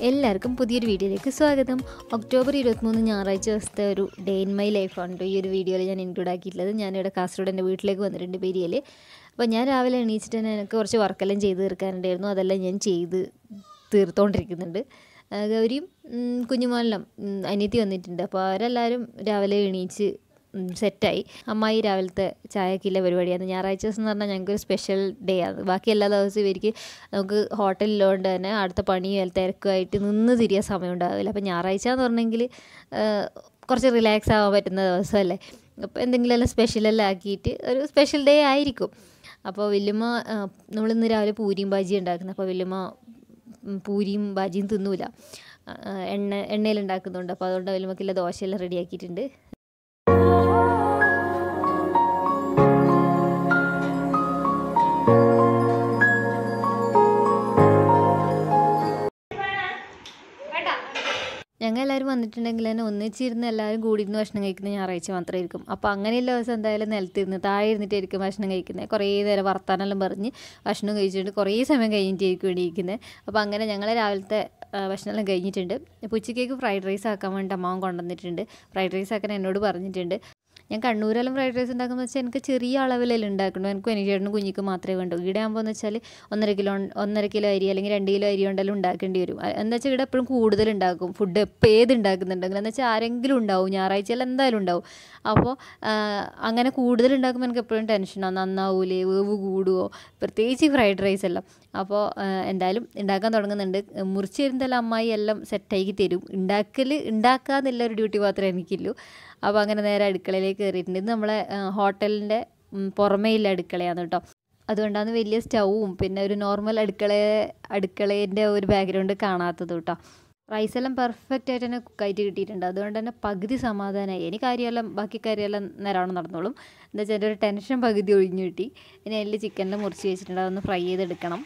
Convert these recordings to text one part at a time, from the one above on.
എല്ലാവർക്കും പുതിയൊരു വീഡിയോയിലേക്ക് സ്വാഗതം ഒക്ടോബർ ഇരുപത്തിമൂന്ന് ഞായറാഴ്ച ദിവസത്തെ ഒരു ഡേ ഇൻ മൈ ലൈഫാണ് കേട്ടോ ഈ ഒരു വീഡിയോയിൽ ഞാൻ ഇൻക്ലൂഡ് ആക്കിയിട്ടുള്ളത് ഞാനിവിടെ കാസർഗോഡ് എൻ്റെ വീട്ടിലേക്ക് വന്നിട്ടുണ്ട് പെരിയയിൽ അപ്പോൾ ഞാൻ രാവിലെ എണീച്ചിട്ട് തന്നെ എനിക്ക് കുറച്ച് വർക്കെല്ലാം ചെയ്ത് തീർക്കാനുണ്ടായിരുന്നു അതെല്ലാം ഞാൻ ചെയ്ത് തീർത്തുകൊണ്ടിരിക്കുന്നുണ്ട് ആ, ഗൗരിയും ഉം, കുഞ്ഞുമോനെല്ലാം ഉം, അനിയത്തി വന്നിട്ടുണ്ട് അപ്പോൾ അവരെല്ലാവരും രാവിലെ എണീച്ച് ഉം, സെറ്റായി അമ്മായി രാവിലത്തെ ചായക്കില്ല പരിപാടിയാണ് ഞായറാഴ്ച ദിവസം എന്ന് പറഞ്ഞാൽ ഞങ്ങൾക്കൊരു സ്പെഷ്യൽ ഡേ ആണ് ബാക്കി എല്ലാ ദിവസവും ഇവർക്ക് നമുക്ക് ഹോട്ടലിലുകൊണ്ട് തന്നെ അടുത്ത പണിയും തിരക്കുമായിട്ട് നിന്ന് തിരിയാൻ സമയം ഉണ്ടാവില്ല അപ്പോൾ ഞായറാഴ്ച എന്ന് പറഞ്ഞെങ്കിൽ കുറച്ച് റിലാക്സ് ആവാൻ പറ്റുന്ന ദിവസമല്ലേ അപ്പോൾ എന്തെങ്കിലുമെല്ലാം സ്പെഷ്യലെല്ലാം ആക്കിയിട്ട് ഒരു സ്പെഷ്യൽ ഡേ ആയിരിക്കും അപ്പോൾ വല്യമ്മ നമ്മളിന്ന് രാവിലെ പൂരിയും ബാജി ഉണ്ടാക്കുന്നത് അപ്പോൾ വല്യമ്മ ഉം, പൂരിയും ബാജിയും തിന്നൂല ആ, എണ്ണ എണ്ണയിൽ ഉണ്ടാക്കുന്നുണ്ട് അപ്പോൾ അതുകൊണ്ട് വല്യമ്മക്കില്ല ദോശയെല്ലാം റെഡിയാക്കിയിട്ടുണ്ട് ഞങ്ങൾ എല്ലാവരും വന്നിട്ടുണ്ടെങ്കിൽ തന്നെ ഒന്നിച്ചിരുന്ന് എല്ലാവരും കൂടി ഇരുന്ന് ഭക്ഷണം കഴിക്കുന്നത് ഞായറാഴ്ച മാത്രമായിരിക്കും അപ്പോൾ അങ്ങനെയുള്ള ദിവസം എന്തായാലും നിലത്തിരുന്ന് താഴെ ഇരുന്നിട്ടായിരിക്കും ഭക്ഷണം കഴിക്കുന്നത് കുറേ നേരം വർത്താനെല്ലാം പറഞ്ഞ് ഭക്ഷണം കഴിച്ചിട്ട് കുറേ സമയം കഴിഞ്ഞിട്ടായിരിക്കും എണീക്കുന്നത് അപ്പോൾ അങ്ങനെ ഞങ്ങൾ രാവിലത്തെ ആ, ഭക്ഷണമെല്ലാം കഴിഞ്ഞിട്ടുണ്ട് ഇപ്പോൾ ഉച്ചക്കേക്ക് ഫ്രൈഡ് റൈസ് ആക്കാൻ വേണ്ടി അമ്മാവൻ കൊണ്ടുവന്നിട്ടുണ്ട് ഫ്രൈഡ് റൈസ് ആക്കാൻ എന്നോട് പറഞ്ഞിട്ടുണ്ട് ഞാൻ കണ്ണൂരെല്ലാം ഫ്രൈഡ് റൈസ് ഉണ്ടാക്കുന്നത് വെച്ചാൽ എനിക്ക് ചെറിയ അളവിലെല്ലാം ഉണ്ടാക്കണം എനിക്കും എനിക്ക് ചേട്ടനും കുഞ്ഞിക്ക് മാത്രമേ വേണ്ടൂ ഇവിടെ ആകുമ്പോൾ എന്ന് വെച്ചാൽ ഒന്നര കിലോ ഒന്നര കിലോ അരി അല്ലെങ്കിൽ രണ്ട് കിലോ അരി കൊണ്ടെല്ലാം ഉണ്ടാക്കേണ്ടി വരും അ- എന്താ വെച്ചാൽ ഇവിടെ എപ്പോഴും കൂടുതൽ ഉണ്ടാക്കും ഫുഡ് എപ്പോൾ ഏത് ഉണ്ടാക്കുന്നുണ്ടെങ്കിലും എന്ന് വെച്ചാൽ ആരെങ്കിലും ഉണ്ടാവും ഞായറാഴ്ചയെല്ലാം എന്തായാലും ഉണ്ടാവും അപ്പോൾ അങ്ങനെ കൂടുതൽ ഉണ്ടാക്കുമ്പോൾ എനിക്ക് എപ്പോഴും ടെൻഷനാണ് നന്നാവൂലേ വേവ് കൂടുമോ പ്രത്യേകിച്ച് ഈ ഫ്രൈഡ് റൈസ് എല്ലാം അപ്പോൾ എന്തായാലും ഉണ്ടാക്കാൻ തുടങ്ങുന്നുണ്ട് മുറിച്ച് തരുന്നതെല്ലാം അമ്മായി എല്ലാം സെറ്റാക്കി തരും ഉണ്ടാക്കൽ ഉണ്ടാക്കാന്നുള്ള ഒരു ഡ്യൂട്ടി മാത്രമേ എനിക്കുള്ളൂ അപ്പോൾ അങ്ങനെ നേരെ അടുക്കളയിലേക്ക് കയറിയിട്ടുണ്ട് ഇത് നമ്മളെ ഹോട്ടലിൻ്റെ പുറമേയുള്ള അടുക്കളയാണ് കേട്ടോ അതുകൊണ്ടാണ് വലിയ സ്റ്റൗവും പിന്നെ ഒരു നോർമൽ അടുക്കള അടുക്കളേൻ്റെ ഒരു ബാക്ക്ഗ്രൗണ്ട് കാണാത്തത് കേട്ടോ റൈസ് എല്ലാം പെർഫെക്റ്റ് ആയിട്ട് തന്നെ കുക്കായിട്ട് കിട്ടിയിട്ടുണ്ട് അതുകൊണ്ട് തന്നെ പകുതി സമാധാനമായി ഇനി കാര്യമെല്ലാം ബാക്കി കാര്യമെല്ലാം നേരാവണ്ണം നടന്നോളും എന്താ വെച്ചാൽ എൻ്റെ ഒരു ടെൻഷൻ പകുതി ഒഴിഞ്ഞു കിട്ടി ഇനി അതിൽ ചിക്കനിൽ മുറിച്ച് വെച്ചിട്ടുണ്ട് അതൊന്ന് ഫ്രൈ ചെയ്തെടുക്കണം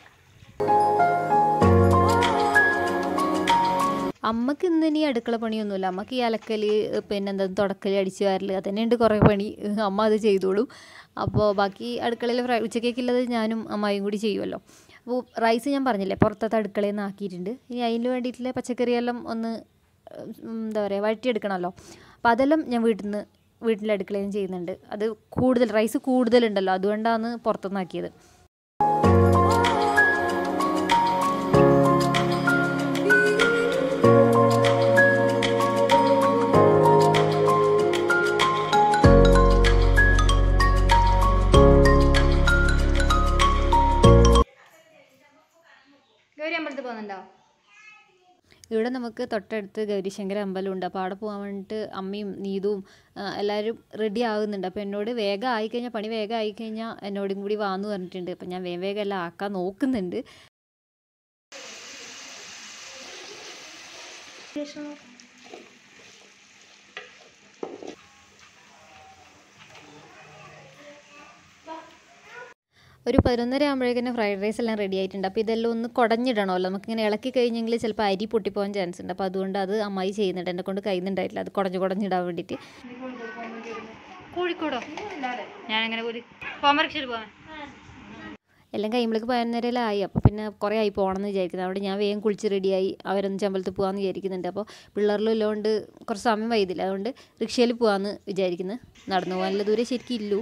അമ്മക്ക് ഇന്ന് ഇനി അടുക്കള പണിയൊന്നുമില്ല അമ്മക്ക് ഈ അലക്കൽ പിന്നെ എന്താ തുടക്കൽ അടിച്ചു വാരൽ അതന്നെയുണ്ട് കുറേ പണി അമ്മ അത് ചെയ്തോളും അപ്പോൾ ബാക്കി അടുക്കളയിൽ ഫ്രൈ ഉച്ചക്കേക്കുള്ളത് ഞാനും അമ്മായും കൂടി ചെയ്യുമല്ലോ അപ്പോൾ റൈസ് ഞാൻ പറഞ്ഞില്ലേ പുറത്തത്തെ അടുക്കളയിൽ നിന്ന് ആക്കിയിട്ടുണ്ട് ഇനി അതിന് വേണ്ടിയിട്ടുള്ള പച്ചക്കറിയെല്ലാം ഒന്ന് ഉം, എന്താ പറയുക വഴറ്റിയെടുക്കണമല്ലോ അപ്പോൾ അതെല്ലാം ഞാൻ വീട്ടിൽ നിന്ന് വീട്ടിലെ അടുക്കളയിൽ നിന്ന് ചെയ്യുന്നുണ്ട് അത് കൂടുതൽ റൈസ് കൂടുതലുണ്ടല്ലോ അതുകൊണ്ടാണ് പുറത്തുനിന്ന് ആക്കിയത് ഗൗരി അമ്പലത്തിൽ പോകുന്നുണ്ടോ ഇവിടെ നമുക്ക് തൊട്ടടുത്ത് ഗൗരീശങ്കര അമ്പലമുണ്ട് അപ്പോൾ അവിടെ പോകാൻ വേണ്ടിയിട്ട് അമ്മയും നീതുവും ആ, എല്ലാവരും റെഡി ആകുന്നുണ്ട് അപ്പോൾ എന്നോട് വേഗം ആയിക്കഴിഞ്ഞാൽ പണി വേഗം ആയിക്കഴിഞ്ഞാൽ എന്നോടും കൂടി വാന്ന് പറഞ്ഞിട്ടുണ്ട് അപ്പോൾ ഞാൻ വേഗം വേഗം എല്ലാം ആക്കാൻ നോക്കുന്നുണ്ട് ഒരു പതിനൊന്നര ആകുമ്പോഴേക്കും ഫ്രൈഡ് റൈസ് എല്ലാം റെഡി ആയിട്ടുണ്ട് അപ്പോൾ ഇതെല്ലാം ഒന്ന് കുടഞ്ഞിടണമല്ലോ നമുക്കിങ്ങനെ ഇളക്കി കഴിഞ്ഞെങ്കിൽ ചിലപ്പോൾ അരി പൊട്ടിപ്പോകാൻ ചാൻസ് ഉണ്ട് അപ്പോൾ അതുകൊണ്ട് അത് അമ്മായി ചെയ്യുന്നുണ്ട് എന്നെ കൊണ്ട് കഴിയുന്നുണ്ടായിട്ടില്ല അത് കുടഞ്ഞു കുടഞ്ഞിടാൻ വേണ്ടിയിട്ട് കോഴിക്കോടോ ഞാനങ്ങനെ ഒരു കോമരക്ഷയിൽ പോവാൻ എല്ലാം കഴിയുമ്പോഴേക്ക് പതിനൊന്നരയിലായി അപ്പോൾ പിന്നെ കുറേ ആയി പോകണമെന്ന് വിചാരിക്കുന്നത് അവിടെ ഞാൻ വേഗം കുളിച്ച് റെഡിയായി അവരൊന്ന് ചമ്പലത്തിൽ പോകാമെന്ന് വിചാരിക്കുന്നുണ്ട് അപ്പോൾ പിള്ളേരിലും ഉള്ളതുകൊണ്ട് കുറച്ച് സമയം വൈകില്ല അതുകൊണ്ട് റിക്ഷയിൽ പോകാമെന്ന് വിചാരിക്കുന്നത് നടന്നു പോകാനുള്ള ദൂരം ശരിക്കും ഇല്ലു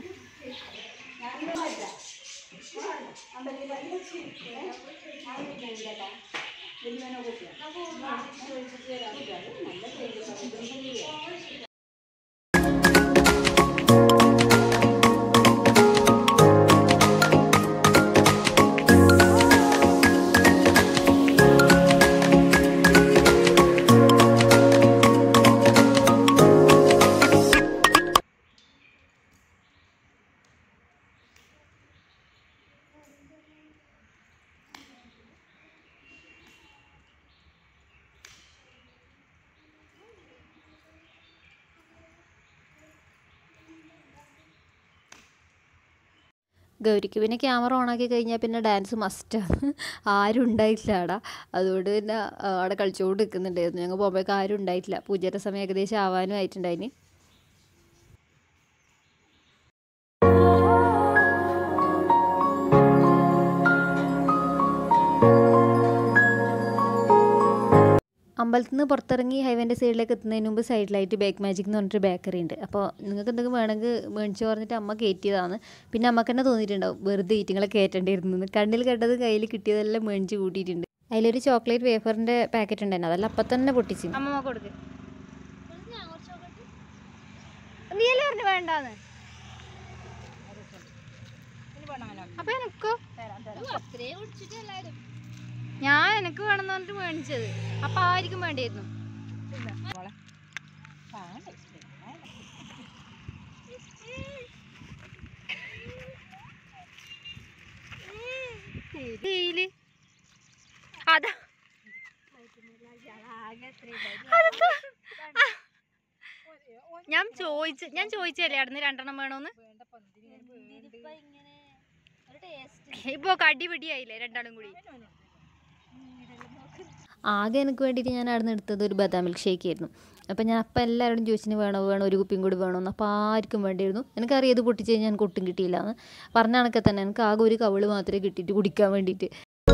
ഗൗരിക്ക് പിന്നെ ക്യാമറ ഓണാക്കി കഴിഞ്ഞാൽ പിന്നെ ഡാൻസ് മസ്റ്റാണ് ആരും ഉണ്ടായിട്ടില്ല അവിടെ അതുകൊണ്ട് പിന്നെ ആ, അവിടെ കളിച്ചുകൊണ്ട് നിൽക്കുന്നുണ്ടായിരുന്നു ഞങ്ങൾ പോകുമ്പോഴേക്കും ആരും ഉണ്ടായിട്ടില്ല പൂജയുടെ സമയം ഏകദേശം ആവാനും ആയിട്ടുണ്ടായിന് അമ്പലത്തിൽ നിന്ന് പുറത്തിറങ്ങി ഹൈവേൻ്റെ സൈഡിലേക്ക് എത്തുന്നതിന് മുമ്പ് സൈഡിലായിട്ട് ബേക്ക് മാജിക് എന്ന് പറഞ്ഞിട്ട് ബേക്കറി ഉണ്ട് അപ്പോൾ നിങ്ങൾക്ക് എന്തെങ്കിലും വേണമെങ്കിൽ മേടിച്ച് പറഞ്ഞിട്ട് അമ്മ കയറ്റിയതാണ് പിന്നെ അമ്മക്ക് തന്നെ തോന്നിയിട്ടുണ്ടാവും വെറുതെ ഈറ്റിങ്ങളെ കയറ്റേണ്ടിയിരുന്നു എന്ന്. കണ്ണിൽ കണ്ടത് കയ്യിൽ കിട്ടിയതെല്ലാം മേടിച്ച് കൂട്ടിയിട്ടുണ്ട് അതിലൊരു ചോക്ലേറ്റ് വേഫറിൻ്റെ പാക്കറ്റ് ഉണ്ടായിരുന്നു അതെല്ലാം അപ്പം തന്നെ പൊട്ടിച്ചു അമ്മ കൊടുക്ക് നീയല്ലേ പറഞ്ഞു വേണ്ടാന്ന് അപ്പൊ എനക്കോ ഞാൻ എനക്ക് വേണമെന്ന് പറഞ്ഞിട്ട് മേടിച്ചത് അപ്പൊ ആയിരിക്കും വേണ്ടിയിരുന്നു തേയില്. അതാ അതെന്താ? ആ. ഞാൻ ചോദിച്ച ഞാൻ ചോദിച്ചല്ലേ അവിടുന്ന് രണ്ടെണ്ണം വേണോന്ന് ഇപ്പൊ കടിപിടിയായില്ലേ രണ്ടാളും കൂടി ആകെ എനിക്ക് വേണ്ടിയിട്ട് ഞാൻ അവിടെ നിന്ന് എടുത്തത് ഒരു ബദാം മിൽക്ക് ഷേക്ക് ആയിരുന്നു അപ്പം ഞാൻ അപ്പം എല്ലാവരോടും ചോദിച്ചിന് വേണോ വേണോ ഒരു കുപ്പിയും കൂടി വേണമെന്ന് അപ്പോൾ ആർക്കും വേണ്ടിയിരുന്നു എനിക്കറിയാം ഇത് പൊട്ടിച്ച് കഴിഞ്ഞാൽ എനിക്ക് ഒട്ടും കിട്ടിയില്ല എന്ന് പറഞ്ഞ കണക്കെ തന്നെ എനിക്ക് ആകെ ഒരു കവിള് മാത്രമേ കിട്ടിയിട്ട് കുടിക്കാൻ വേണ്ടിയിട്ട്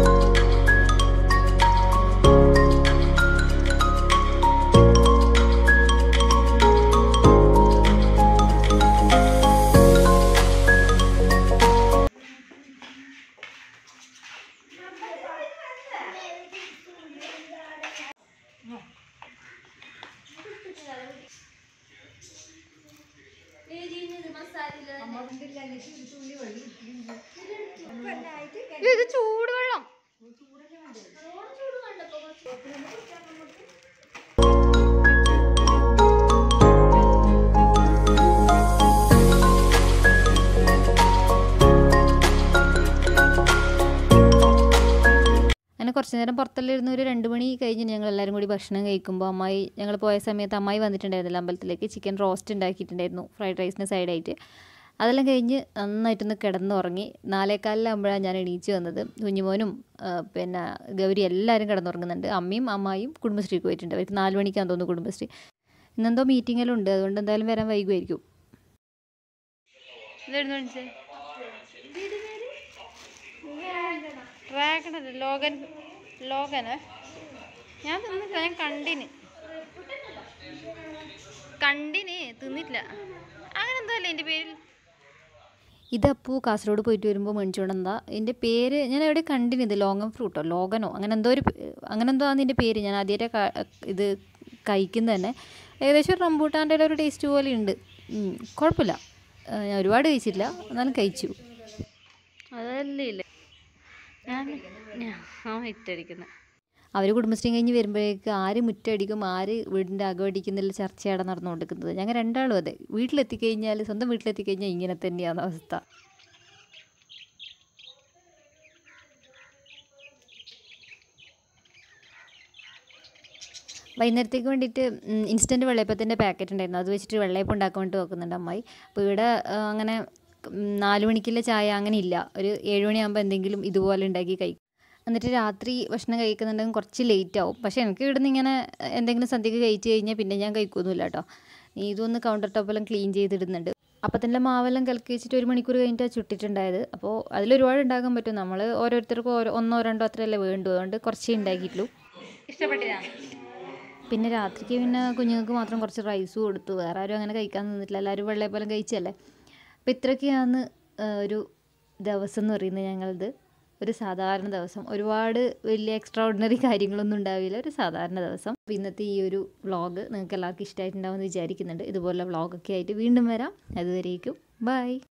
ഇത് ചൂടുവെള്ളം അങ്ങനെ കുറച്ച് നേരം പുറത്തെല്ലാം ഇരുന്ന് ഒരു രണ്ട് മണി കഴിഞ്ഞ് ഞങ്ങൾ എല്ലാവരും കൂടി ഭക്ഷണം കഴിക്കുമ്പോൾ അമ്മായി ഞങ്ങൾ പോയ സമയത്ത് അമ്മായി വന്നിട്ടുണ്ടായിരുന്നില്ല അമ്പലത്തിലേക്ക് ചിക്കൻ റോസ്റ്റ് ഉണ്ടാക്കിയിട്ടുണ്ടായിരുന്നു ഫ്രൈഡ് റൈസിന് സൈഡായിട്ട് അതെല്ലാം കഴിഞ്ഞ് നന്നായിട്ടൊന്ന് കിടന്നുറങ്ങി നാലേക്കാലിലാകുമ്പോഴാണ് ഞാൻ എണീച്ച് വന്നത് കുഞ്ഞുമോനും ആ, പിന്നെ ഗൗരി എല്ലാവരും കിടന്നുറങ്ങുന്നുണ്ട് അമ്മയും അമ്മായും കുടുംബശ്രീക്ക് പോയിട്ടുണ്ട് അവർക്ക് നാല് മണിക്കാന്ന് തോന്നുന്നു കുടുംബശ്രീ ഇന്നെന്തോ മീറ്റിങ്ങെല്ലാം ഉണ്ട് അതുകൊണ്ട് എന്തായാലും വരാൻ വൈകുമായിരിക്കും ഇതെടുത്ത് കാണിച്ചേ ഡ്രാഗൺ അല്ല ലോഗൻ ലോഗന് ഞാൻ തിന്നിട്ടില്ല ഞാൻ കണ്ടിന് കണ്ടിന് തിന്നിട്ടില്ല അങ്ങനെ എന്തോ അല്ലേ എൻ്റെ പേരിൽ ഇതപ്പൂ കാസർഗോഡ് പോയിട്ട് വരുമ്പോൾ മേടിച്ചുകൊണ്ട് എന്താ ഇതിൻ്റെ പേര് ഞാൻ എവിടെ കണ്ടിന് ഇത് ലോങ്ങൻ ഫ്രൂട്ടോ ലോഗനോ അങ്ങനെ എന്തോ ഒരു പേ- അങ്ങനെ എന്തോ ആണ് ഇതിൻ്റെ പേര് ഞാൻ ആദ്യമായിട്ട് ഇത് കഴിക്കുന്നത് തന്നെ ഏകദേശം ഒരു റംബൂട്ടാൻ്റെ ഒരു ടേസ്റ്റ് പോലെ ഉണ്ട് ഉം, കുഴപ്പമില്ല ആ, ഞാൻ ഒരുപാട് കഴിച്ചില്ല എന്നാലും കഴിച്ചു അതല്ലേ ഇല്ലേ ഞാൻ ഞാൻ ഇട്ടടിക്കുന്നത് അവർ കുടുംബശ്രീ കഴിഞ്ഞ് വരുമ്പോഴേക്ക് ആര് മുറ്റടിക്കും ആര് വീടിൻ്റെ അകമടിക്കുന്നുള്ള ചർച്ചയാണ് നടന്നുകൊണ്ടിരിക്കുന്നത് ഞങ്ങൾ രണ്ടാളും അതെ വീട്ടിലെത്തിക്കഴിഞ്ഞാൽ സ്വന്തം വീട്ടിലെത്തിക്കഴിഞ്ഞാൽ ഇങ്ങനെ തന്നെയാണ് അവസ്ഥ വൈകുന്നേരത്തേക്ക് വേണ്ടിയിട്ട് ഇൻസ്റ്റൻറ്റ് വെള്ളയപ്പത്തിൻ്റെ പാക്കറ്റ് ഉണ്ടായിരുന്നു അത് വെച്ചിട്ട് വെള്ളയപ്പം ഉണ്ടാക്കാൻ വേണ്ടി നോക്കുന്നുണ്ട് അമ്മായി അപ്പോൾ ഇവിടെ ആ, അങ്ങനെ ഉം, നാല് മണിക്കുള്ള ചായ അങ്ങനെ ഇല്ല ഒരു ഏഴ് മണിയാകുമ്പോൾ എന്തെങ്കിലും ഇതുപോലെ ഉണ്ടാക്കി കഴിക്കും എന്നിട്ട് രാത്രി ഭക്ഷണം കഴിക്കുന്നുണ്ടെങ്കിൽ കുറച്ച് ലേറ്റ് ആവും പക്ഷേ എനിക്ക് ഇവിടുന്ന് ഇങ്ങനെ എന്തെങ്കിലും സന്ധ്യക്ക് കഴിച്ച് കഴിഞ്ഞാൽ പിന്നെ ഞാൻ കഴിക്കൊന്നുമില്ല കേട്ടോ ഇതൊന്ന് കൗണ്ടർ ടോപ്പെല്ലാം ക്ലീൻ ചെയ്തിടുന്നുണ്ട് അപ്പം തന്നെ മാവെല്ലാം കലക്കി വെച്ചിട്ട് ഒരു മണിക്കൂർ കഴിഞ്ഞിട്ടാണ് ചുട്ടിട്ടുണ്ടായത് അപ്പോൾ അതിലൊരുപാട് ഉണ്ടാക്കാൻ പറ്റും നമ്മൾ ഓരോരുത്തർക്കും ഓരോ ഒന്നോ രണ്ടോ അത്രയല്ലേ വേണ്ടു അതുകൊണ്ട് കുറച്ചേ ഉണ്ടാക്കിയിട്ടുള്ളൂ ഇഷ്ടപ്പെട്ടില്ല പിന്നെ രാത്രിക്ക് പിന്നെ കുഞ്ഞുങ്ങൾക്ക് മാത്രം കുറച്ച് റൈസ് കൊടുത്തു വേറെ ആരും അങ്ങനെ കഴിക്കാൻ നിന്നിട്ടില്ല എല്ലാവരും വെള്ളയപ്പോലും കഴിച്ചല്ലേ അപ്പോൾ ഇത്രയൊക്കെയാണ് ആ, ഒരു ദിവസം എന്ന് പറയുന്നത് ഞങ്ങളത് ഒരു സാധാരണ ദിവസം ഒരുപാട് വലിയ എക്സ്ട്രാ ഓർഡിനറി കാര്യങ്ങളൊന്നും ഉണ്ടാവില്ല ഒരു സാധാരണ ദിവസം അപ്പോൾ ഇന്നത്തെ ഈ ഒരു വ്ളോഗ് നിങ്ങൾക്ക് എല്ലാവർക്കും ഇഷ്ടമായിട്ടുണ്ടാവുമെന്ന് വിചാരിക്കുന്നുണ്ട് ഇതുപോലെ വ്ളോഗൊക്കെ ആയിട്ട് വീണ്ടും വരാം അതുവരേക്കും ബൈ